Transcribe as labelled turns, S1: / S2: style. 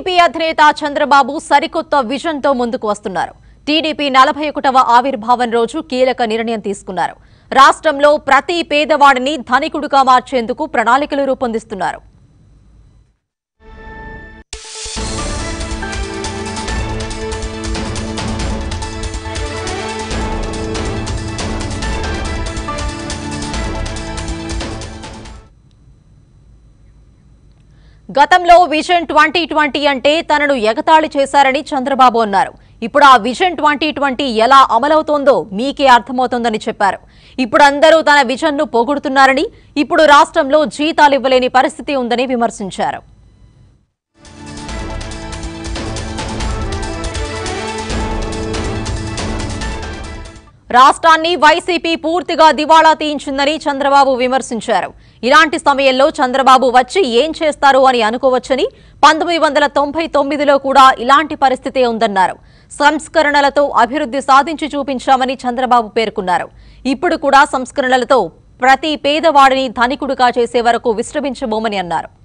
S1: TDP అధినేత చంద్రబాబు సరికొత్త విజన్తో ముందుకు వస్తున్నారు టీడీపీ నలభై ఒకటవ ఆవిర్భావం రోజు కీలక నిర్ణయం తీసుకున్నారు రాష్ట్రంలో ప్రతి పేదవాడిని ధనికుడుగా మార్చేందుకు ప్రణాళికలు రూపొందిస్తున్నారు గతంలో విజన్ ట్వంటీ ట్వంటీ అంటే తనను ఎగతాళి చేశారని చంద్రబాబు అన్నారు ఇప్పుడు ఆ విజన్ ట్వంటీ ట్వంటీ ఎలా అమలవుతోందో మీకే అర్థమవుతోందని చెప్పారు ఇప్పుడు అందరూ తన విజన్ను పొగుడుతున్నారని ఇప్పుడు రాష్ట్రంలో జీతాలు ఇవ్వలేని పరిస్థితి ఉందని విమర్శించారు రాష్ట్రాన్ని వైసీపీ పూర్తిగా దివాళా తీయించిందని చంద్రబాబు విమర్శించారు ఇలాంటి సమయంలో చంద్రబాబు వచ్చి ఏం చేస్తారు అని అనుకోవచ్చని పంతొమ్మిది వందల తొంభై తొమ్మిదిలో కూడా ఇలాంటి పరిస్థితే ఉందన్నారు సంస్కరణలతో అభివృద్ధి సాధించి చూపించామని చంద్రబాబు పేర్కొన్నారు ఇప్పుడు కూడా సంస్కరణలతో ప్రతి పేదవాడిని ధనికుడుగా చేసే వరకు విశ్రమించబోమని అన్నారు